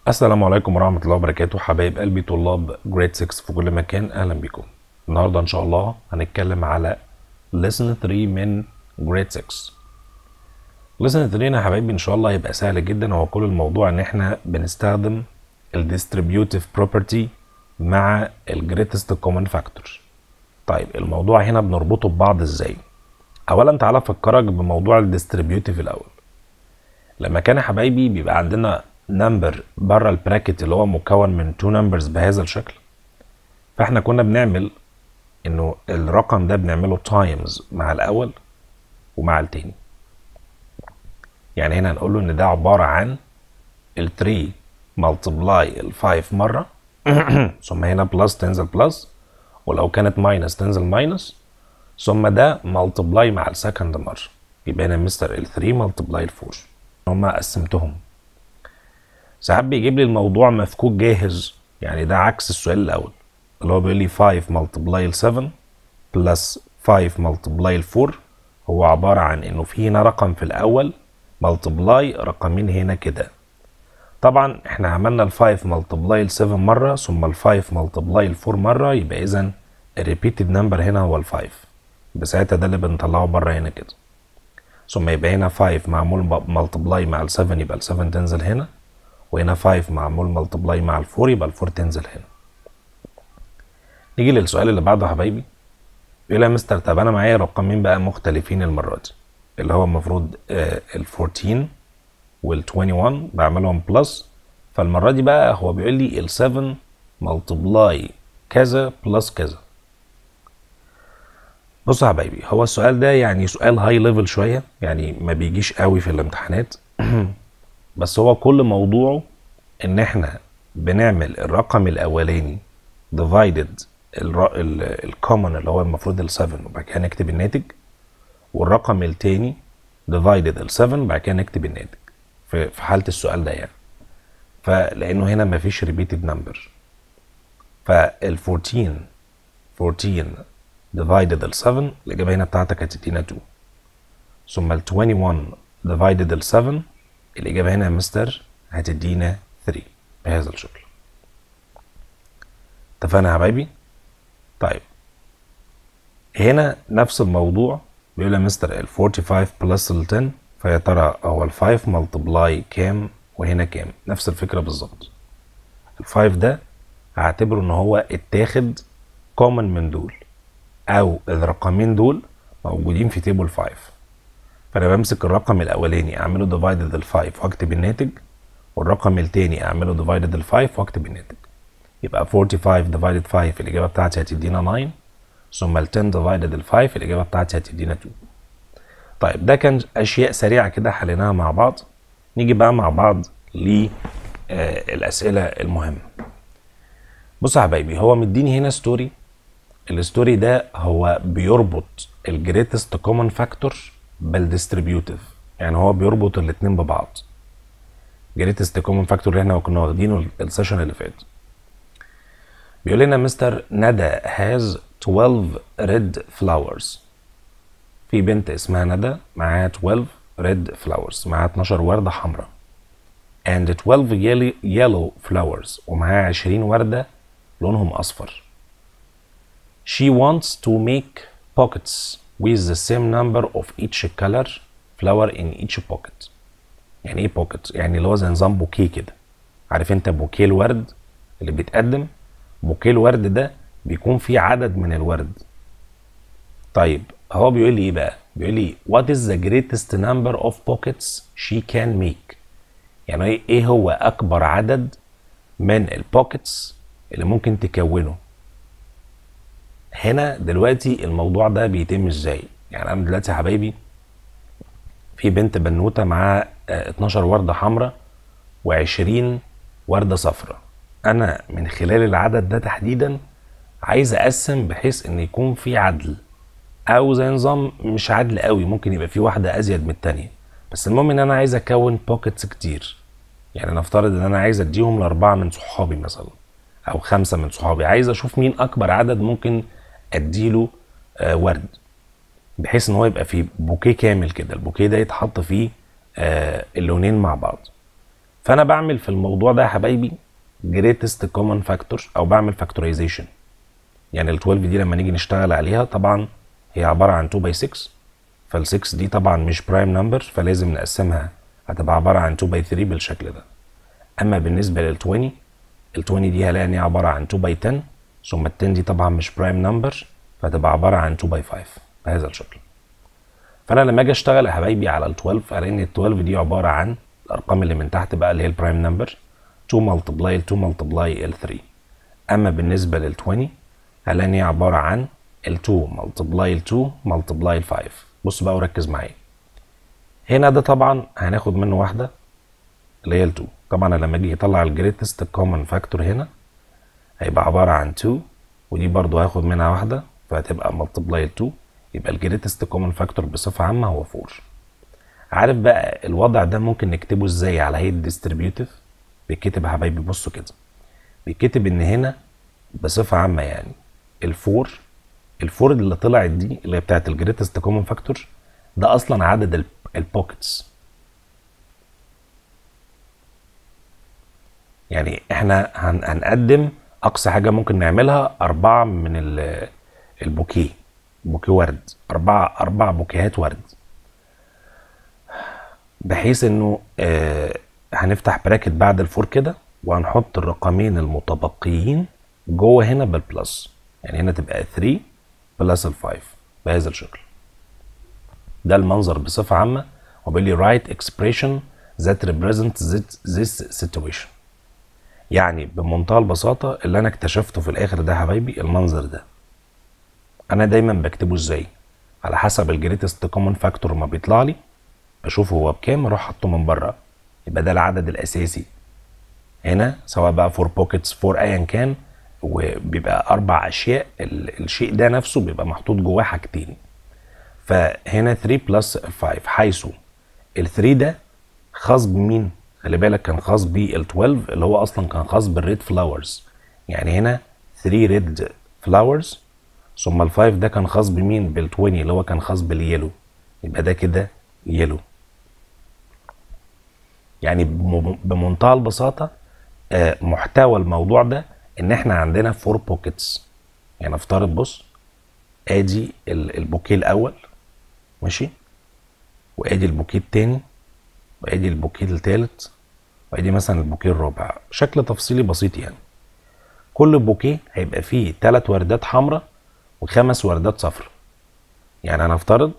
السلام عليكم ورحمة الله وبركاته حبايب قلبي طلاب جريد 6 في كل مكان أهلا بكم النهاردة إن شاء الله هنتكلم على lesson 3 من جريد 6 lesson 3 يا حبايبي إن شاء الله هيبقى سهل جدا هو كل الموضوع إن إحنا بنستخدم ال distributive property مع ال greatest common factor طيب الموضوع هنا بنربطه ببعض إزاي أولا تعالى أفكرك بموضوع ال distributive الأول لما كان يا حبايبي بيبقى عندنا نمبر بره البراكت اللي هو مكون من تو نمبرز بهذا الشكل فاحنا كنا بنعمل انه الرقم ده بنعمله تايمز مع الاول ومع التاني يعني هنا هنقول له ان ده عباره عن ال 3 ملتبلاي ال 5 مره ثم هنا بلس تنزل بلس ولو كانت ماينس تنزل ماينس ثم ده ملتبلاي مع السكند مره يبقى هنا مستر ال 3 ملتبلاي ال 4 هما قسمتهم ساعات بيجيب لي الموضوع مفكوك جاهز يعني ده عكس السؤال الاول اللي هو بيقول لي 5 ملتبلاي ال 7 بلس 5 ملتبلاي ال 4 هو عباره عن انه في هنا رقم في الاول ملتبلاي رقمين هنا كده طبعا احنا عملنا ال 5 ملتبلاي ال 7 مره ثم ال 5 ملتبلاي ال 4 مره يبقى اذا الريبيتد نمبر هنا هو ال 5 يبقى ساعتها ده اللي بنطلعه بره هنا كده ثم يبقى هنا 5 معمول ملتبلاي مع ال 7 يبقى ال 7 تنزل هنا وهنا 5 معمول ملتبلاي مع ال 4 يبقى ال 4 تنزل هنا نيجي للسؤال اللي بعده يا حبايبي يقول يا مستر طب انا معايا رقمين بقى مختلفين المره دي اللي هو المفروض ال 14 وال 21 بعملهم بلس فالمره دي بقى هو بيقول لي ال 7 ملتبلاي كذا بلس كذا بص يا حبايبي هو السؤال ده يعني سؤال هاي ليفل شويه يعني ما بيجيش قوي في الامتحانات بس هو كل موضوعه ان احنا بنعمل الرقم الاولاني divided الكومن اللي هو المفروض ال 7 وبعد كده نكتب الناتج والرقم التاني divided ال 7 بعد كده نكتب الناتج في في حاله السؤال ده يعني فلانه هنا مفيش repeated number فال 14 14 divided ال 7 الاجابه هنا بتاعتك هتدينا 2 ثم ال 21 divided ال 7 الإجابة هنا يا مستر هتدينا 3 بهذا الشكل اتفقنا يا حبايبي؟ طيب هنا نفس الموضوع بيقول يا مستر ال 45 بلس ال 10 فيا ترى هو ال 5 ملتبلاي كام وهنا كام؟ نفس الفكرة بالظبط ال 5 ده هعتبره ان هو اتاخد كومن من دول او الرقمين دول موجودين في تيبل 5 فانا بمسك الرقم الاولاني اعمله ديفايدد ال 5 واكتب الناتج والرقم الثاني اعمله ديفايدد ال 5 واكتب الناتج يبقى 45 ديفايدد 5 الاجابه بتاعتي هتدينا 9 ثم ال 10 ديفايدد ال 5 الاجابه بتاعتي هتدينا 2 طيب ده كان اشياء سريعه كده حليناها مع بعض نيجي بقى مع بعض للاسئله المهمه بص يا حبايبي هو مديني هنا ستوري الستوري ده هو بيربط الجريتست كومن فاكتور بالديستريبيوتيف يعني هو بيربط الاثنين ببعض جريتست كومن فاكتور اللي احنا كنا واخدينه السيشن اللي فات بيقول لنا مستر ندى هاز 12 ريد فلاورز في بنت اسمها ندى معاها 12 ريد فلاورز معاها 12 ورده حمراء and 12 yellow flowers ومعاها 20 ورده لونهم اصفر she wants to make pockets with the same number of each color flower in each pocket يعني ايه pocket يعني اللي هو زي نظام بوكيه كده عارف انت بوكيه الورد اللي بيتقدم بوكيه الورد ده بيكون فيه عدد من الورد طيب هو بيقول لي ايه بقى بيقول لي what is the greatest number of pockets she can make يعني ايه هو اكبر عدد من البوكيتس اللي ممكن تكونه هنا دلوقتي الموضوع ده بيتم ازاي يعني انا دلوقتي يا حبايبي في بنت بنوته معاها 12 ورده حمراء و20 ورده صفراء انا من خلال العدد ده تحديدا عايز اقسم بحيث ان يكون في عدل او زي نظام مش عدل قوي ممكن يبقى في واحده ازيد من التانية بس المهم ان انا عايز اكون بوكيتس كتير يعني نفترض ان انا عايز اديهم لاربعه من صحابي مثلا او خمسه من صحابي عايز اشوف مين اكبر عدد ممكن اديله آه ورد بحيث ان هو يبقى فيه بوكيه كامل كده البوكيه ده يتحط فيه آه اللونين مع بعض فانا بعمل في الموضوع ده يا حبايبي greatest common factor او بعمل factorization يعني ال 12 دي لما نيجي نشتغل عليها طبعا هي عباره عن 2 باي 6 فال 6 دي طبعا مش برايم نمبر فلازم نقسمها هتبقى عباره عن 2 باي 3 بالشكل ده اما بالنسبه لل 20 ال 20 دي هلاقي ان هي عباره عن 2 باي 10 ثم ال 10 دي طبعا مش برايم نمبر فهتبقى عباره عن 2 باي 5 بهذا الشكل فانا لما اجي اشتغل يا حبايبي على ال 12 الاقي ان ال 12 دي عباره عن الارقام اللي من تحت بقى اللي هي البرايم نمبر 2 ملتبلاي 2 ملتبلاي ال 3 اما بالنسبه لل 20 هلاقي ان هي عباره عن ال 2 ملتبلاي ال 2 ملتبلاي ال 5 بص بقى وركز معايا هنا ده طبعا هناخد منه واحده اللي هي ال 2 طبعا لما اجي اطلع الجريتست كومن فاكتور هنا هيبقى عباره عن 2 ودي برضو هاخد منها واحده فهتبقى ملتبلاي ال 2 يبقى الجريتست كومن فاكتور بصفه عامه هو 4 عارف بقى الوضع ده ممكن نكتبه ازاي على هيئه ديستريبيوتيف بيتكتب يا حبايبي بصوا كده بيتكتب ان هنا بصفه عامه يعني الفور الفور اللي طلعت دي اللي هي بتاعت الجريتست كومن فاكتور ده اصلا عدد البوكيتس يعني احنا هن هنقدم اقصى حاجه ممكن نعملها اربعه من البوكيه بوكيه ورد اربعه اربع بوكيهات ورد بحيث انه آه هنفتح براكت بعد الفور كده وهنحط الرقمين المتبقيين جوه هنا بالبلس يعني هنا تبقى 3 بلس ال 5 بهذا الشكل ده المنظر بصفة عامة وبيقول لي write expression that represents this situation يعني بمنتهى البساطة اللي أنا اكتشفته في الآخر ده حبايبي المنظر ده أنا دايما بكتبه إزاي على حسب الجريتست كومن فاكتور ما بيطلع لي بشوف هو بكام اروح حاطه من بره يبقى ده العدد الاساسي هنا سواء بقى فور بوكيتس فور ايا كان وبيبقى اربع اشياء الشيء ده نفسه بيبقى محطوط جواه حاجتين فهنا 3 بلس 5 حيث ال 3 ده خاص بمين خلي بالك كان خاص بال 12 اللي هو اصلا كان خاص بالريد فلاورز يعني هنا 3 ريد فلاورز ثم ال 5 ده كان خاص بمين بال 20 اللي هو كان خاص باليلو يبقى ده كده يلو يعني بمنتهى البساطة محتوى الموضوع ده ان احنا عندنا فور بوكيتس يعني افترض بص ادي البوكيه الاول ماشي وادي البوكيه التاني وادي البوكيه التالت وادي مثلا البوكيه الرابع شكل تفصيلي بسيط يعني كل بوكيه هيبقى فيه ثلاث وردات حمراء وخمس وردات صفراء يعني انا افترض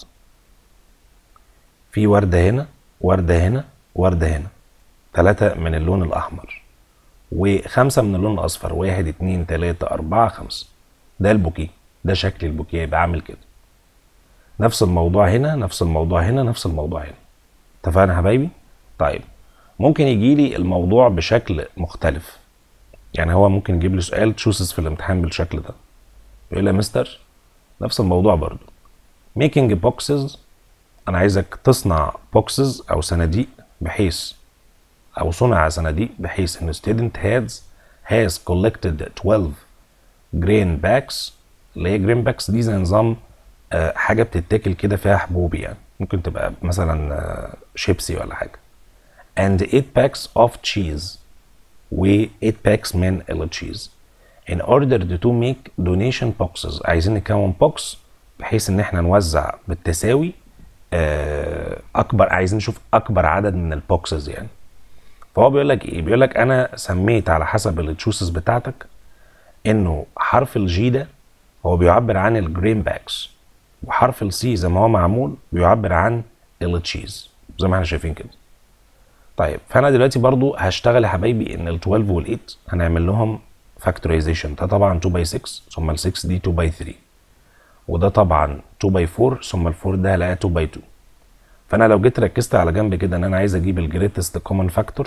في ورده هنا ورده هنا ورده هنا ثلاثة من اللون الأحمر وخمسة من اللون الأصفر واحد اتنين تلاتة أربعة خمسة ده البوكيه ده شكل البوكيه يبقى عامل كده نفس الموضوع هنا نفس الموضوع هنا نفس الموضوع هنا اتفقنا يا حبايبي طيب ممكن يجي لي الموضوع بشكل مختلف يعني هو ممكن يجيب لي سؤال تشوسز في الامتحان بالشكل ده يقول لي يا مستر نفس الموضوع برضو making boxes انا عايزك تصنع بوكسز او صناديق بحيث او صنع صناديق بحيث ان student has has collected 12 grain bags اللي هي جرين باكس دي زي نظام آه حاجه بتتاكل كده فيها حبوب يعني ممكن تبقى مثلا آه شيبسي ولا حاجه and 8 packs of cheese و 8 packs من التشيز in order to make donation boxes عايزين نكون بوكس بحيث ان احنا نوزع بالتساوي آه اكبر عايزين نشوف اكبر عدد من البوكسز يعني فهو بيقول لك ايه بيقول لك انا سميت على حسب التشوسز بتاعتك انه حرف الجي ده هو بيعبر عن الجرين باكس وحرف السي زي ما هو معمول بيعبر عن التشيز زي ما احنا شايفين كده طيب فانا دلوقتي برضو هشتغل يا حبايبي ان ال 12 وال 8 هنعمل لهم فاكتورايزيشن ده طبعا 2 باي 6 ثم ال 6 دي 2 باي 3 وده طبعا 2 باي 4 ثم ال 4 ده هلاقيها 2 باي 2 فانا لو جيت ركزت على جنب كده ان انا عايز اجيب الجريتست كومن فاكتور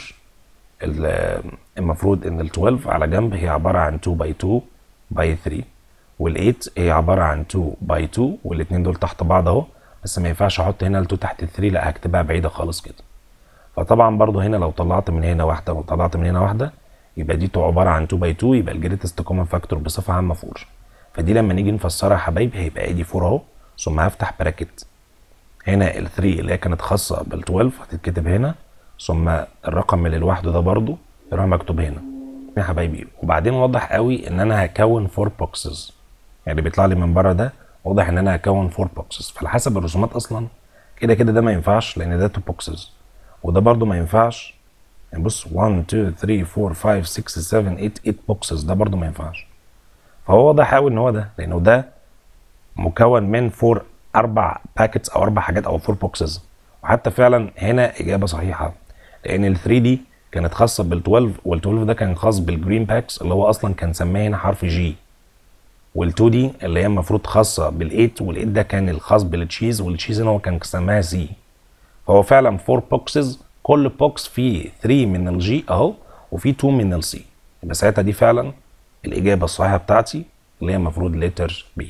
المفروض ان ال 12 على جنب هي عباره عن 2 باي 2 باي 3 وال 8 هي عباره عن 2 باي 2 والاثنين دول تحت بعض اهو بس ما ينفعش احط هنا ال 2 تحت ال 3 لا هكتبها بعيده خالص كده فطبعا برضو هنا لو طلعت من هنا واحده وطلعت من هنا واحده يبقى دي عباره عن 2 باي 2 يبقى الجريتست كومن فاكتور بصفه عامه 4 فدي لما نيجي نفسرها يا حبايبي هيبقى ادي 4 اهو ثم هفتح براكت هنا ال 3 اللي هي كانت خاصه بال 12 هتتكتب هنا ثم الرقم اللي لوحده ده برضو يروح مكتوب هنا يا حبايبي وبعدين واضح قوي ان انا هكون فور بوكسز يعني بيطلع لي من بره ده واضح ان انا هكون فور بوكسز فعلى حسب الرسومات اصلا كده كده ده ما ينفعش لان ده تو بوكسز وده برضو ما ينفعش يعني بص 1 2 3 4 5 6 7 8 8 بوكسز ده برضو ما ينفعش فهو واضح قوي ان هو ده لانه ده مكون من فور اربع باكيتس او اربع حاجات او فور بوكسز وحتى فعلا هنا اجابه صحيحه لان ال 3 دي كانت خاصه بال 12 وال 12 ده كان خاص بالجرين باكس اللي هو اصلا كان سماه هنا حرف جي وال 2 دي اللي هي المفروض خاصه بال 8 وال 8 ده كان الخاص بالتشيز والتشيز هنا هو كان سماها سي فهو فعلا 4 بوكسز كل بوكس فيه 3 من الجي اهو وفيه 2 من السي يبقى ساعتها دي فعلا الاجابه الصحيحه بتاعتي اللي هي المفروض لتر بي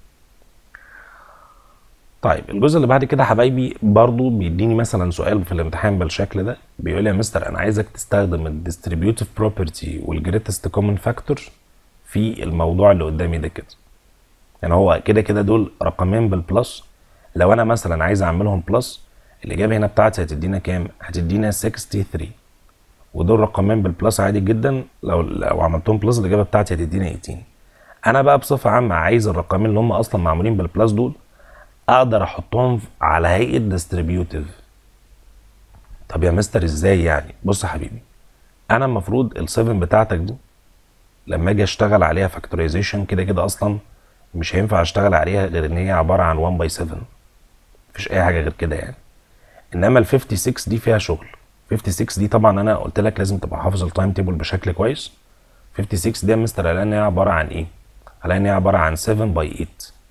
طيب الجزء اللي بعد كده حبايبي برضو بيديني مثلا سؤال في الامتحان بالشكل ده بيقول لي يا مستر انا عايزك تستخدم الديستريبيوتيف بروبرتي والجريتست كومن فاكتور في الموضوع اللي قدامي ده كده يعني هو كده كده دول رقمين بالبلس لو انا مثلا عايز اعملهم بلس الاجابه هنا بتاعتي هتدينا كام هتدينا 63 ودول رقمين بالبلس عادي جدا لو لو عملتهم بلس الاجابه بتاعتي هتدينا 18 انا بقى بصفه عامه عايز الرقمين اللي هم اصلا معمولين بالبلس دول اقدر احطهم على هيئه ديستريبيوتيف طب يا مستر ازاي يعني بص يا حبيبي انا المفروض ال7 بتاعتك دي لما اجي اشتغل عليها فاكتورايزيشن كده كده اصلا مش هينفع اشتغل عليها غير ان هي عباره عن 1 باي 7 مفيش اي حاجه غير كده يعني انما ال 56 دي فيها شغل 56 دي طبعا انا قلت لك لازم تبقى حافظ التايم تيبل بشكل كويس 56 دي يا مستر هلاقي ان هي عباره عن ايه هلاقي ان هي عباره عن 7 باي 8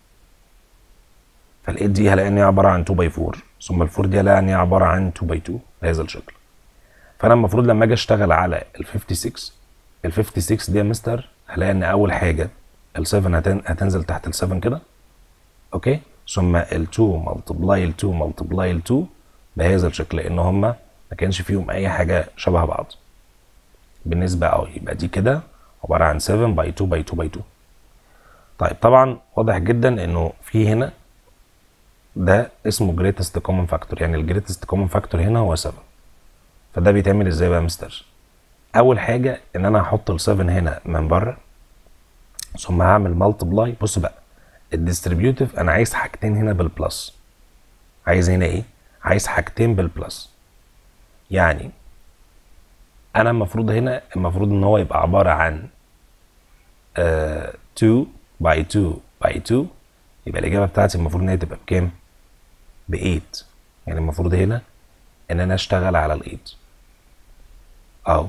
فال 8 دي هلاقي ان هي عباره عن 2 باي 4 ثم ال 4 دي هلاقي ان هي عباره عن 2 باي 2 بهذا الشكل فانا المفروض لما اجي اشتغل على ال 56 ال 56 دي يا مستر هلاقي ان اول حاجه ال 7 هتن... هتنزل تحت ال 7 كده اوكي ثم ال 2 ملتبلاي ال 2 ملتبلاي ال 2 بهذا الشكل لان هما ما كانش فيهم اي حاجه شبه بعض بالنسبه اه يبقى دي كده عباره عن 7 باي 2 باي 2 باي 2 طيب طبعا واضح جدا انه في هنا ده اسمه greatest common factor يعني ال greatest common factor هنا هو 7 فده بيتعمل ازاي بقى يا مستر اول حاجه ان انا هحط ال 7 هنا من بره ثم هعمل مالتبلاي بص بقى الديستريبيوتيف انا عايز حاجتين هنا بالبلس عايز هنا ايه عايز حاجتين بالبلس يعني انا المفروض هنا المفروض ان هو يبقى عباره عن آه 2 باي 2 باي 2 يبقى الاجابه بتاعتي المفروض ان هي تبقى بكام ب 8 يعني المفروض هنا ان انا اشتغل على ال 8 اهو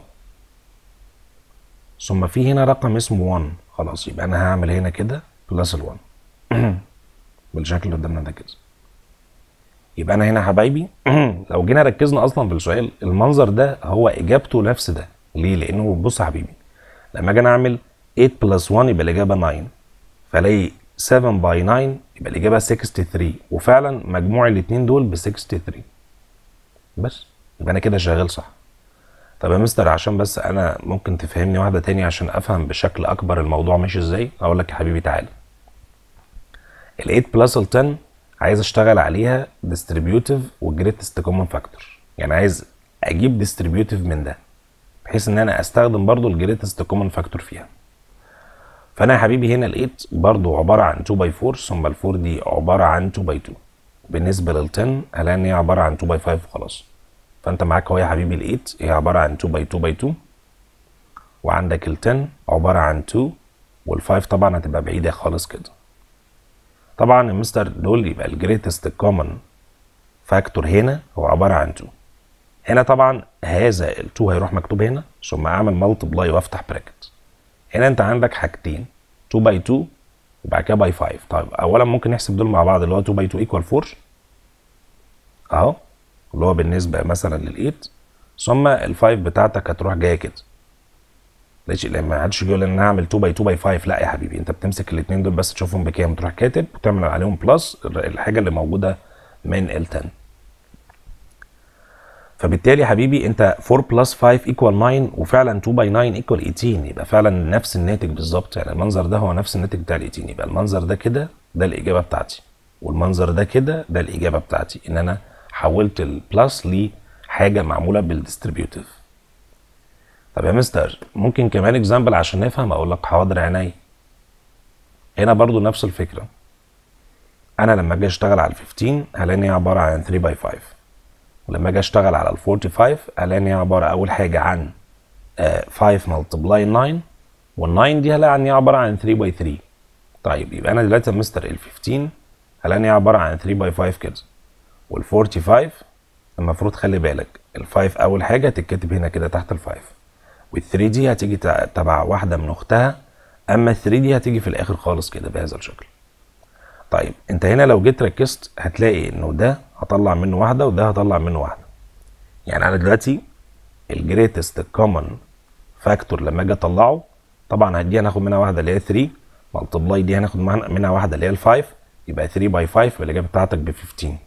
ثم في هنا رقم اسمه 1 خلاص يبقى انا هعمل هنا كده بلس ال 1 بالشكل اللي قدامنا ده كده يبقى انا هنا يا حبايبي لو جينا ركزنا اصلا في السؤال المنظر ده هو اجابته نفس ده ليه لانه بص يا حبيبي لما اجي انا اعمل 8 بلس 1 يبقى الاجابه 9 فالاقي 7 باي 9 يبقى الاجابه 63 وفعلا مجموع الاثنين دول ب 63 بس يبقى انا كده شغال صح طب يا مستر عشان بس انا ممكن تفهمني واحده تاني عشان افهم بشكل اكبر الموضوع ماشي ازاي اقول لك يا حبيبي تعالى ال 8 بلس ال 10 عايز اشتغل عليها ديستريبيوتيف وجريتست كومن فاكتور يعني عايز اجيب ديستريبيوتيف من ده بحيث ان انا استخدم برضو الجريتست كومن فاكتور فيها فانا يا حبيبي هنا ال 8 برضو عباره عن 2 باي 4 ثم ال 4 دي عباره عن 2 باي 2 بالنسبه لل 10 هلاقي ان هي عباره عن 2 باي 5 وخلاص فانت معاك اهو يا حبيبي ال 8 هي عباره عن 2 باي 2 باي 2 وعندك ال 10 عباره عن 2 وال 5 طبعا هتبقى بعيده خالص كده طبعا المستر دول يبقى الجريتست كومن فاكتور هنا هو عباره عن 2 هنا طبعا هذا ال 2 هيروح مكتوب هنا ثم اعمل ملتبلاي وافتح براكت هنا انت عندك حاجتين 2 باي 2 وبعد كده باي 5 طيب اولا ممكن نحسب دول مع بعض اللي هو 2 باي 2 ايكوال 4 اهو اللي هو بالنسبه مثلا لل 8 ثم ال 5 بتاعتك هتروح جايه كده ماشي لما ما حدش يقول ان انا هعمل 2 باي 2 باي 5 لا يا حبيبي انت بتمسك الاثنين دول بس تشوفهم بكام تروح كاتب وتعمل عليهم بلس الحاجه اللي موجوده من ال 10 فبالتالي يا حبيبي انت 4 بلس 5 ايكوال 9 وفعلا 2 باي 9 ايكوال 18 يبقى فعلا نفس الناتج بالظبط يعني المنظر ده هو نفس الناتج بتاع ال 18 يبقى المنظر ده كده ده الاجابه بتاعتي والمنظر ده كده ده الاجابه بتاعتي ان انا حولت البلس حاجه معموله بالديستريبيوتيف طب يا مستر ممكن كمان اكزامبل عشان نفهم اقول لك حاضر عينيا هنا برضو نفس الفكره انا لما اجي اشتغل على ال 15 هلاقي ان هي عباره عن 3 باي 5 ولما اجي اشتغل على ال 45 هلاقي ان هي عباره اول حاجه عن آه 5 ملتبلاي 9 وال 9 دي هلاقي ان هي عباره عن 3 باي 3 طيب يبقى انا دلوقتي يا مستر ال 15 هلاقي ان هي عباره عن 3 باي 5 كده وال 45 المفروض خلي بالك ال 5 اول حاجه تتكتب هنا كده تحت ال 5 وال 3 دي هتيجي تبع واحده من اختها اما ال 3 دي هتيجي في الاخر خالص كده بهذا الشكل طيب انت هنا لو جيت ركزت هتلاقي انه ده هطلع منه واحده وده هطلع منه واحده يعني انا دلوقتي الجريتست كومن فاكتور لما اجي اطلعه طبعا دي هناخد منها واحده اللي هي 3 ملتبلاي دي هناخد منها واحده اللي هي ال 5 يبقى 3 باي 5 والاجابه بتاعتك ب 15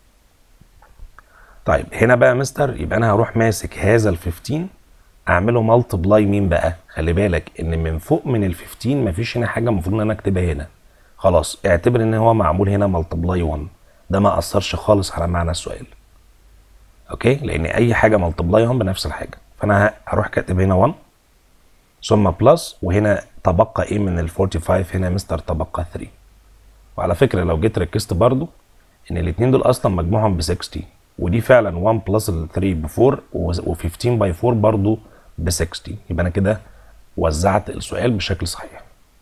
طيب هنا بقى يا مستر يبقى انا هروح ماسك هذا ال 15 اعمله ملتبلاي مين بقى خلي بالك ان من فوق من ال 15 مفيش هنا حاجه المفروض ان انا اكتبها هنا خلاص اعتبر ان هو معمول هنا ملتبلاي 1 ده ما اثرش خالص على معنى السؤال اوكي لان اي حاجه ملتبلاي 1 بنفس الحاجه فانا هروح كاتب هنا 1 ثم بلس وهنا تبقى ايه من ال 45 هنا مستر تبقى 3 وعلى فكره لو جيت ركزت برضو ان الاثنين دول اصلا مجموعهم ب 60 ودي فعلا 1 بلس ال 3 ب 4 و15 باي 4 برضو ب 60 يبقى انا كده وزعت السؤال بشكل صحيح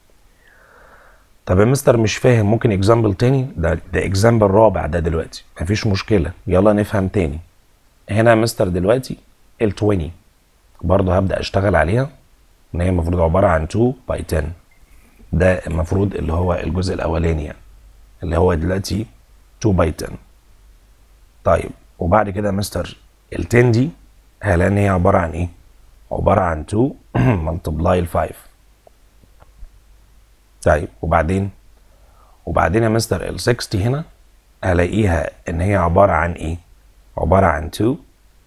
طب يا مستر مش فاهم ممكن اكزامبل تاني ده ده اكزامبل رابع ده دلوقتي مفيش مشكله يلا نفهم تاني هنا يا مستر دلوقتي ال 20 برضه هبدا اشتغل عليها ان هي المفروض عباره عن 2 باي 10 ده المفروض اللي هو الجزء الاولاني يعني اللي هو دلوقتي 2 باي 10 طيب وبعد كده يا مستر ال 10 دي هلاقي ان هي عباره عن ايه عباره عن 2 ملتبلاي ال 5 طيب وبعدين وبعدين يا مستر ال 60 هنا هلاقيها ان هي عباره عن ايه عباره عن 2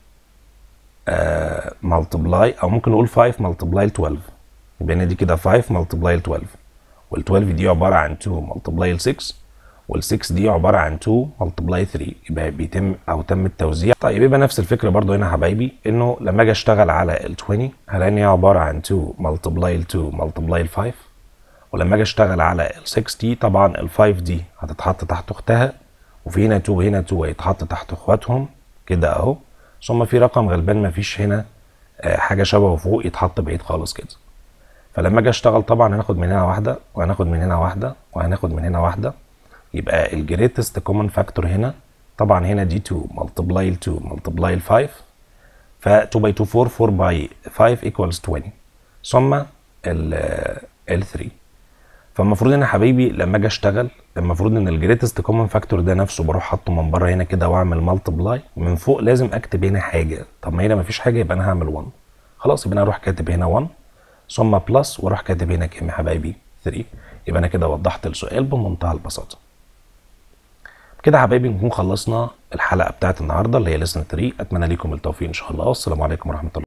آه ملتبلاي او ممكن نقول 5 ملتبلاي 12 يبقى هنا دي كده 5 ملتبلاي 12 وال 12 دي عباره عن 2 ملتبلاي 6 وال 6 دي عباره عن 2 ملتبلاي 3 يبقى بيتم او تم التوزيع طيب يبقى نفس الفكره برضو هنا يا حبايبي انه لما اجي اشتغل على ال 20 هلاقي ان هي عباره عن 2 ملتبلاي 2 ملتبلاي 5 ولما اجي اشتغل على ال 60 طبعا ال 5 دي هتتحط تحت اختها وفي هنا 2 هنا 2 هيتحط تحت اخواتهم كده اهو ثم في رقم غلبان مفيش هنا حاجه شبهه فوق يتحط بعيد خالص كده فلما اجي اشتغل طبعا هناخد من هنا واحده وهناخد من هنا واحده وهناخد من هنا واحده يبقى الجريتست كومن فاكتور هنا طبعا هنا دي 2 ملتبلاي 2 ملتبلاي 5 ف 2 باي 2 4 4 باي 5 ايكوالز 20 ثم ال ال 3 فالمفروض ان يا حبيبي لما اجي اشتغل المفروض ان الجريتست كومن فاكتور ده نفسه بروح حاطه من بره هنا كده واعمل ملتبلاي من فوق لازم اكتب هنا حاجه طب ما هنا مفيش حاجه يبقى انا هعمل 1 خلاص يبقى انا اروح كاتب هنا 1 ثم بلس واروح كاتب هنا كام يا حبايبي 3 يبقى انا كده وضحت السؤال بمنتهى البساطه كده يا حبايبي نكون خلصنا الحلقه بتاعت النهارده اللي هي لسن 3 اتمنى لكم التوفيق ان شاء الله والسلام عليكم ورحمه الله